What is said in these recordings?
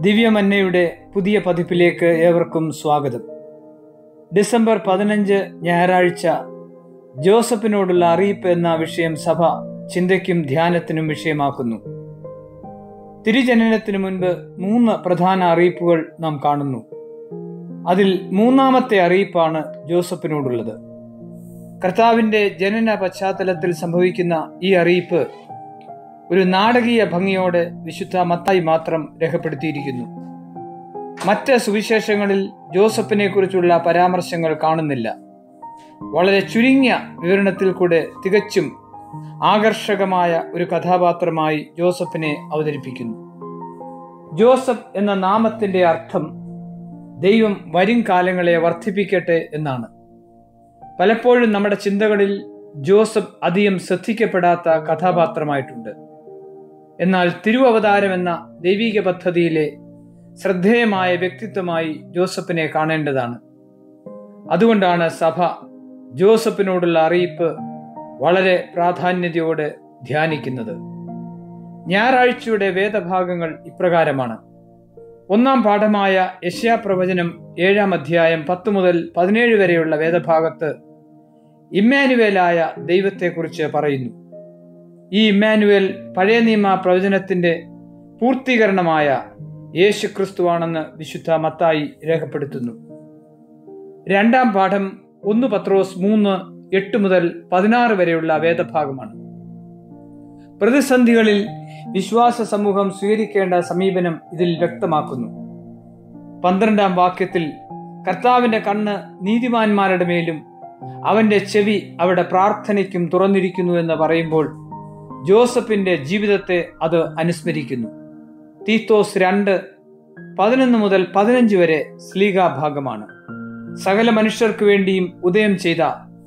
ദിവ്യമന്നയുടെ പുതിയ പതിപ്പിലേക്ക് ഏവർക്കും സ്വാഗതം ഡിസംബർ പതിനഞ്ച് ഞായറാഴ്ച ജോസഫിനോടുള്ള അറിയിപ്പ് എന്ന വിഷയം സഭ ചിന്തയ്ക്കും ധ്യാനത്തിനും വിഷയമാക്കുന്നു തിരുജനനത്തിനു മുൻപ് മൂന്ന് പ്രധാന അറിയിപ്പുകൾ നാം കാണുന്നു അതിൽ മൂന്നാമത്തെ അറിയിപ്പാണ് ജോസഫിനോടുള്ളത് കർത്താവിന്റെ ജനന പശ്ചാത്തലത്തിൽ സംഭവിക്കുന്ന ഈ അറിയിപ്പ് ഒരു നാടകീയ ഭംഗിയോടെ വിശുദ്ധ മത്തായി മാത്രം രേഖപ്പെടുത്തിയിരിക്കുന്നു മറ്റ് സുവിശേഷങ്ങളിൽ ജോസഫിനെ കുറിച്ചുള്ള പരാമർശങ്ങൾ കാണുന്നില്ല വളരെ ചുരുങ്ങിയ വിവരണത്തിൽ കൂടെ തികച്ചും ആകർഷകമായ ഒരു കഥാപാത്രമായി ജോസഫിനെ അവതരിപ്പിക്കുന്നു ജോസഫ് എന്ന നാമത്തിന്റെ അർത്ഥം ദൈവം വരും കാലങ്ങളെ വർദ്ധിപ്പിക്കട്ടെ എന്നാണ് പലപ്പോഴും നമ്മുടെ ചിന്തകളിൽ ജോസഫ് അധികം ശ്രദ്ധിക്കപ്പെടാത്ത കഥാപാത്രമായിട്ടുണ്ട് എന്നാൽ തിരുവവതാരം എന്ന ദൈവിക പദ്ധതിയിലെ ശ്രദ്ധേയമായ വ്യക്തിത്വമായി ജോസഫിനെ കാണേണ്ടതാണ് അതുകൊണ്ടാണ് സഭ ജോസഫിനോടുള്ള അറിയിപ്പ് വളരെ പ്രാധാന്യതയോടെ ധ്യാനിക്കുന്നത് ഞായറാഴ്ചയുടെ വേദഭാഗങ്ങൾ ഇപ്രകാരമാണ് ഒന്നാം പാഠമായ യശ്യാപ്രവചനം ഏഴാം അധ്യായം പത്ത് മുതൽ പതിനേഴ് വരെയുള്ള വേദഭാഗത്ത് ഇമ്മാനുവേലായ ദൈവത്തെക്കുറിച്ച് പറയുന്നു ഈ ഇമ്മാനുവേൽ പഴയ നിയമ പ്രവചനത്തിന്റെ പൂർത്തീകരണമായ യേശു ക്രിസ്തുവാണെന്ന് വിശുദ്ധ മത്തായി രേഖപ്പെടുത്തുന്നു രണ്ടാം പാഠം ഒന്ന് പത്രോസ് മൂന്ന് എട്ട് മുതൽ പതിനാറ് വരെയുള്ള വേദഭാഗമാണ് പ്രതിസന്ധികളിൽ വിശ്വാസ സമൂഹം സ്വീകരിക്കേണ്ട സമീപനം ഇതിൽ വ്യക്തമാക്കുന്നു പന്ത്രണ്ടാം വാക്യത്തിൽ കർത്താവിന്റെ കണ്ണ് നീതിമാന്മാരുടെ മേലും അവന്റെ ചെവി അവിടെ പ്രാർത്ഥനയ്ക്കും തുറന്നിരിക്കുന്നു എന്ന് പറയുമ്പോൾ ജോസഫിന്റെ ജീവിതത്തെ അത് അനുസ്മരിക്കുന്നു തീത്തോസ് രണ്ട് പതിനൊന്ന് മുതൽ പതിനഞ്ച് വരെ സ്ലീഗാ ഭാഗമാണ് സകല മനുഷ്യർക്ക് വേണ്ടിയും ഉദയം ചെയ്ത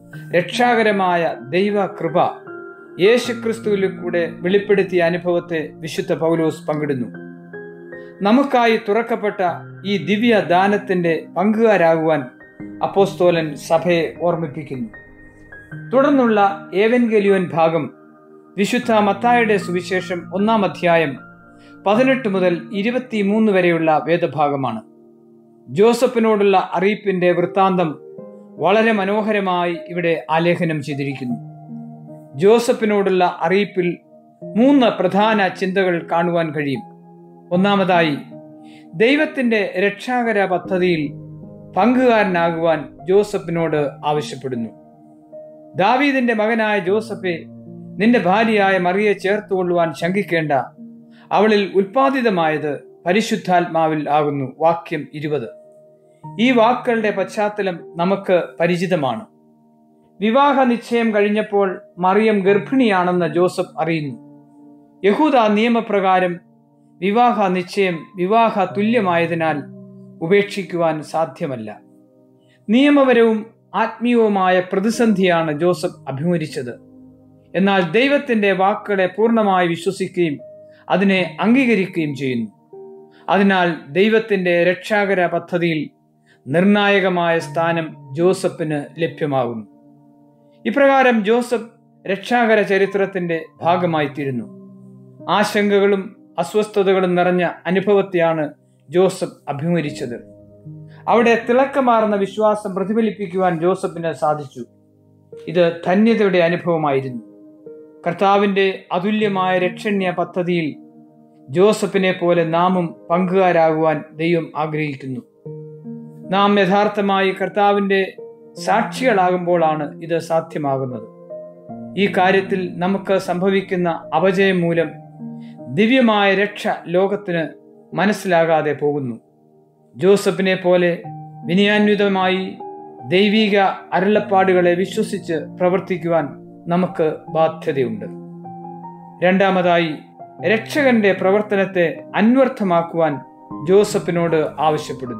രക്ഷാകരമായ ദൈവ കൃപ യേശുക്രിസ്തുവിൽ കൂടെ വെളിപ്പെടുത്തിയ അനുഭവത്തെ വിശുദ്ധ പൗലോസ് പങ്കിടുന്നു നമുക്കായി തുറക്കപ്പെട്ട ഈ ദിവ്യ ദാനത്തിന്റെ പങ്കുകാരാകുവാൻ അപ്പോസ്തോലൻ സഭയെ ഓർമ്മിപ്പിക്കുന്നു തുടർന്നുള്ള ഏവൻഗലിയോൻ ഭാഗം വിശുദ്ധ മത്തായുടെ സുവിശേഷം ഒന്നാം അധ്യായം പതിനെട്ട് മുതൽ ഇരുപത്തിമൂന്ന് വരെയുള്ള വേദഭാഗമാണ് ജോസഫിനോടുള്ള അറിയിപ്പിന്റെ വൃത്താന്തം വളരെ മനോഹരമായി ഇവിടെ ആലേഖനം ചെയ്തിരിക്കുന്നു ജോസഫിനോടുള്ള അറിയിപ്പിൽ മൂന്ന് പ്രധാന ചിന്തകൾ കാണുവാൻ കഴിയും ഒന്നാമതായി ദൈവത്തിന്റെ രക്ഷാകര പദ്ധതിയിൽ പങ്കുകാരനാകുവാൻ ജോസഫിനോട് ആവശ്യപ്പെടുന്നു ദാവീദിന്റെ മകനായ ജോസഫെ നിന്റെ ഭാര്യയായ മറിയെ ചേർത്തുകൊള്ളുവാൻ ശങ്കിക്കേണ്ട അവളിൽ ഉൽപാദിതമായത് പരിശുദ്ധാത്മാവിൽ ആകുന്നു വാക്യം ഇരുപത് ഈ വാക്കുകളുടെ പശ്ചാത്തലം നമുക്ക് പരിചിതമാണ് വിവാഹ നിശ്ചയം കഴിഞ്ഞപ്പോൾ മറിയം ഗർഭിണിയാണെന്ന് ജോസഫ് അറിയുന്നു യഹൂദ നിയമപ്രകാരം വിവാഹ നിശ്ചയം വിവാഹ തുല്യമായതിനാൽ ഉപേക്ഷിക്കുവാൻ സാധ്യമല്ല നിയമപരവും ആത്മീയവുമായ പ്രതിസന്ധിയാണ് ജോസഫ് അഭിമുഖിച്ചത് എന്നാൽ ദൈവത്തിന്റെ വാക്കുകളെ പൂർണ്ണമായി വിശ്വസിക്കുകയും അതിനെ അംഗീകരിക്കുകയും ചെയ്യുന്നു അതിനാൽ ദൈവത്തിന്റെ രക്ഷാകര പദ്ധതിയിൽ നിർണായകമായ സ്ഥാനം ജോസഫിന് ലഭ്യമാകുന്നു ഇപ്രകാരം ജോസഫ് രക്ഷാകര ചരിത്രത്തിന്റെ ഭാഗമായിത്തീരുന്നു ആശങ്കകളും അസ്വസ്ഥതകളും നിറഞ്ഞ അനുഭവത്തെയാണ് ജോസഫ് അഭിമുഖിച്ചത് അവിടെ തിളക്കമാർന്ന വിശ്വാസം പ്രതിഫലിപ്പിക്കുവാൻ ജോസഫിന് സാധിച്ചു ഇത് ധന്യതയുടെ അനുഭവമായിരുന്നു കർത്താവിന്റെ അതുല്യമായ രക്ഷണ്യ പദ്ധതിയിൽ ജോസഫിനെ പോലെ നാമും പങ്കുകാരാകുവാൻ ദൈവം ആഗ്രഹിക്കുന്നു നാം യഥാർത്ഥമായി കർത്താവിന്റെ സാക്ഷികളാകുമ്പോഴാണ് ഇത് സാധ്യമാകുന്നത് ഈ കാര്യത്തിൽ നമുക്ക് സംഭവിക്കുന്ന അപജയം മൂലം ദിവ്യമായ രക്ഷ ലോകത്തിന് മനസ്സിലാകാതെ പോകുന്നു ജോസഫിനെ പോലെ വിനയാന്വിതമായി ദൈവിക അരുളപ്പാടുകളെ വിശ്വസിച്ച് പ്രവർത്തിക്കുവാൻ നമുക്ക് ബാധ്യതയുണ്ട് രണ്ടാമതായി രക്ഷകന്റെ പ്രവർത്തനത്തെ അന്വർത്ഥമാക്കുവാൻ ജോസഫിനോട് ആവശ്യപ്പെടുന്നു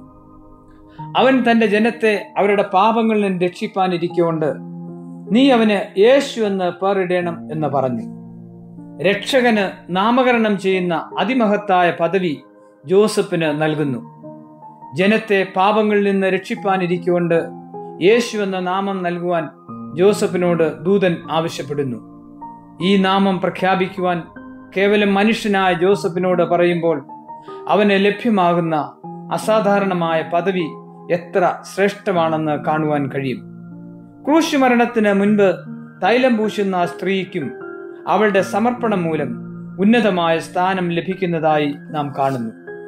അവൻ തന്റെ ജനത്തെ അവരുടെ പാപങ്ങളിൽ നിന്ന് രക്ഷിപ്പാനിരിക്കൊണ്ട് നീ അവന് യേശു എന്ന് പേറിടണം എന്ന് പറഞ്ഞു രക്ഷകന് നാമകരണം ചെയ്യുന്ന അതിമഹത്തായ പദവി ജോസഫിന് നൽകുന്നു ജനത്തെ പാപങ്ങളിൽ നിന്ന് രക്ഷിപ്പാനിരിക്കൊണ്ട് യേശു എന്ന നാമം നൽകുവാൻ ജോസഫിനോട് ദൂതൻ ആവശ്യപ്പെടുന്നു ഈ നാമം പ്രഖ്യാപിക്കുവാൻ കേവലം മനുഷ്യനായ ജോസഫിനോട് പറയുമ്പോൾ അവന് ലഭ്യമാകുന്ന അസാധാരണമായ പദവി എത്ര ശ്രേഷ്ഠമാണെന്ന് കാണുവാൻ കഴിയും ക്രൂശ് മരണത്തിന് മുൻപ് തൈലം പൂശുന്ന ആ സ്ത്രീക്കും അവളുടെ സമർപ്പണം മൂലം ഉന്നതമായ സ്ഥാനം ലഭിക്കുന്നതായി നാം കാണുന്നു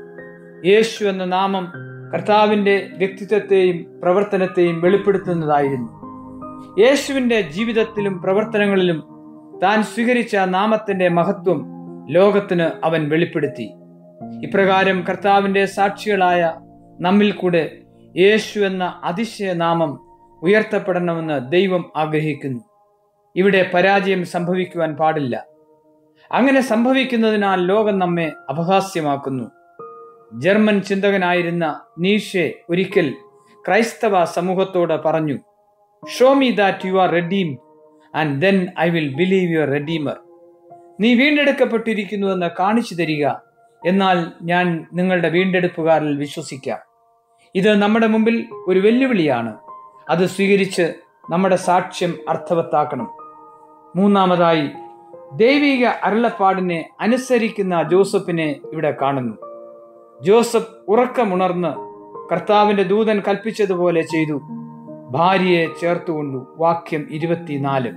യേശു എന്ന നാമം കർത്താവിന്റെ വ്യക്തിത്വത്തെയും പ്രവർത്തനത്തെയും വെളിപ്പെടുത്തുന്നതായിരുന്നു യേശുവിന്റെ ജീവിതത്തിലും പ്രവർത്തനങ്ങളിലും താൻ സ്വീകരിച്ച നാമത്തിന്റെ മഹത്വം ലോകത്തിന് അവൻ വെളിപ്പെടുത്തി ഇപ്രകാരം കർത്താവിന്റെ സാക്ഷികളായ നമ്മിൽ കൂടെ യേശു എന്ന അതിശയ നാമം ഉയർത്തപ്പെടണമെന്ന് ദൈവം ആഗ്രഹിക്കുന്നു ഇവിടെ പരാജയം സംഭവിക്കുവാൻ പാടില്ല അങ്ങനെ സംഭവിക്കുന്നതിനാൽ ലോകം നമ്മെ അപഹാസ്യമാക്കുന്നു ജർമ്മൻ ചിന്തകനായിരുന്ന നീഷെ ഒരിക്കൽ ക്രൈസ്തവ സമൂഹത്തോട് പറഞ്ഞു show me that you are redeemed and then I will believe your redeemer നീ വീണ്ടെടുക്കപ്പെട്ടിരിക്കുന്നുവെന്ന് കാണിച്ചു തരിക എന്നാൽ ഞാൻ നിങ്ങളുടെ വീണ്ടെടുപ്പുകാരിൽ വിശ്വസിക്കാം ഇത് നമ്മുടെ മുമ്പിൽ ഒരു വെല്ലുവിളിയാണ് അത് സ്വീകരിച്ച് നമ്മുടെ സാക്ഷ്യം അർത്ഥവത്താക്കണം മൂന്നാമതായി ദൈവിക അരുളപ്പാടിനെ അനുസരിക്കുന്ന ജോസഫിനെ ഇവിടെ കാണുന്നു ജോസഫ് ഉറക്കമുണർന്ന് കർത്താവിന്റെ ദൂതൻ കൽപ്പിച്ചതുപോലെ ചെയ്തു ഭാര്യയെ ചേർത്തുകൊണ്ടു വാക്യം ഇരുപത്തിനാല്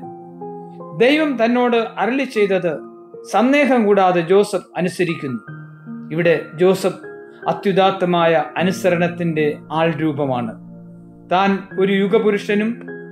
ദൈവം തന്നോട് അരളി ചെയ്തത് സന്ദേഹം കൂടാതെ ജോസഫ് അനുസരിക്കുന്നു ഇവിടെ ജോസഫ് അത്യുദാത്തമായ അനുസരണത്തിന്റെ ആൾ രൂപമാണ് താൻ ഒരു യുഗപുരുഷനും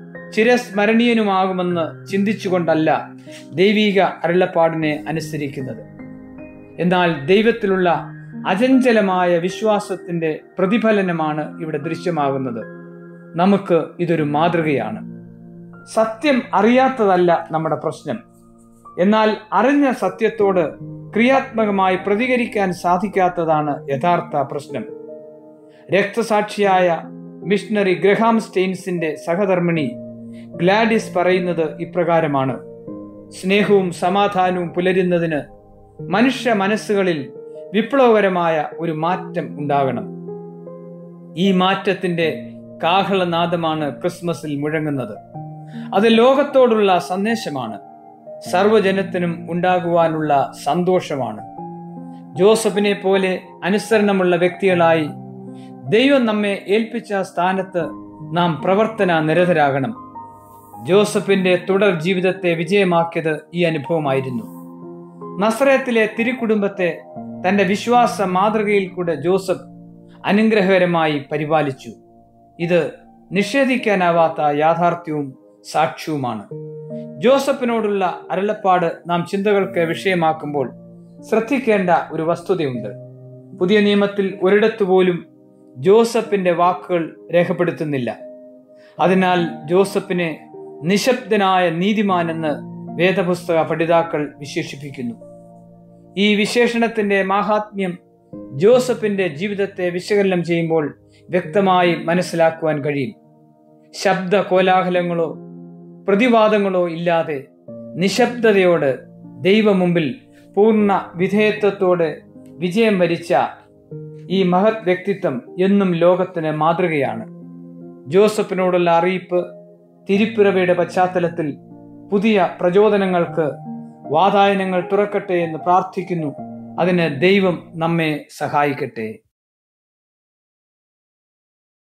ചിരസ്മരണീയനുമാകുമെന്ന് ചിന്തിച്ചുകൊണ്ടല്ല ദൈവിക അരുളപ്പാടിനെ അനുസരിക്കുന്നത് എന്നാൽ ദൈവത്തിലുള്ള അചഞ്ചലമായ വിശ്വാസത്തിന്റെ പ്രതിഫലനമാണ് ഇവിടെ ദൃശ്യമാകുന്നത് നമുക്ക് ഇതൊരു മാതൃകയാണ് സത്യം അറിയാത്തതല്ല നമ്മുടെ പ്രശ്നം എന്നാൽ അറിഞ്ഞ സത്യത്തോട് ക്രിയാത്മകമായി പ്രതികരിക്കാൻ സാധിക്കാത്തതാണ് യഥാർത്ഥ പ്രശ്നം രക്തസാക്ഷിയായ മിഷണറി ഗ്രഹാം സ്റ്റെയിൻസിന്റെ സഹധർമ്മിണി ഗ്ലാഡിസ് പറയുന്നത് ഇപ്രകാരമാണ് സ്നേഹവും സമാധാനവും പുലരുന്നതിന് മനുഷ്യ മനസ്സുകളിൽ വിപ്ലവകരമായ ഒരു മാറ്റം ഉണ്ടാകണം ഈ മാറ്റത്തിന്റെ കാഹളനാദമാണ് ക്രിസ്മസിൽ മുഴങ്ങുന്നത് അത് ലോകത്തോടുള്ള സന്ദേശമാണ് സർവജനത്തിനും ഉണ്ടാകുവാനുള്ള സന്തോഷമാണ് ജോസഫിനെ പോലെ അനുസരണമുള്ള വ്യക്തികളായി ദൈവം നമ്മെ ഏൽപ്പിച്ച സ്ഥാനത്ത് നാം പ്രവർത്തന നിരതരാകണം ജോസഫിന്റെ തുടർ ജീവിതത്തെ വിജയമാക്കിയത് ഈ അനുഭവമായിരുന്നു നസ്രയത്തിലെ തിരുക്കുടുംബത്തെ തന്റെ വിശ്വാസ മാതൃകയിൽ കൂടെ ജോസഫ് അനുഗ്രഹകരമായി പരിപാലിച്ചു ഇത് നിഷേധിക്കാനാവാത്ത യാഥാർത്ഥ്യവും സാക്ഷ്യവുമാണ് ജോസഫിനോടുള്ള അരുളപ്പാട് നാം ചിന്തകൾക്ക് വിഷയമാക്കുമ്പോൾ ശ്രദ്ധിക്കേണ്ട ഒരു വസ്തുതയുണ്ട് പുതിയ നിയമത്തിൽ ഒരിടത്തു പോലും ജോസഫിന്റെ വാക്കുകൾ രേഖപ്പെടുത്തുന്നില്ല അതിനാൽ ജോസഫിനെ നിശബ്ദനായ നീതിമാൻ എന്ന് വേദപുസ്തക പഠിതാക്കൾ വിശേഷിപ്പിക്കുന്നു ഈ വിശേഷണത്തിന്റെ മാഹാത്മ്യം ജോസഫിന്റെ ജീവിതത്തെ വിശകലനം ചെയ്യുമ്പോൾ വ്യക്തമായി മനസ്സിലാക്കുവാൻ കഴിയും ശബ്ദ കോലാഹലങ്ങളോ പ്രതിവാദങ്ങളോ ഇല്ലാതെ നിശബ്ദതയോട് ദൈവമുമ്പിൽ പൂർണ്ണ വിധേയത്വത്തോടെ വിജയം വരിച്ച ഈ മഹത് വ്യക്തിത്വം എന്നും ലോകത്തിന് മാതൃകയാണ് ജോസഫിനോടുള്ള അറിയിപ്പ് തിരുപ്പിറവയുടെ പശ്ചാത്തലത്തിൽ പുതിയ പ്രചോദനങ്ങൾക്ക് വാതായനങ്ങൾ തുറക്കട്ടെ എന്ന് പ്രാർത്ഥിക്കുന്നു അതിന് ദൈവം നമ്മെ സഹായിക്കട്ടെ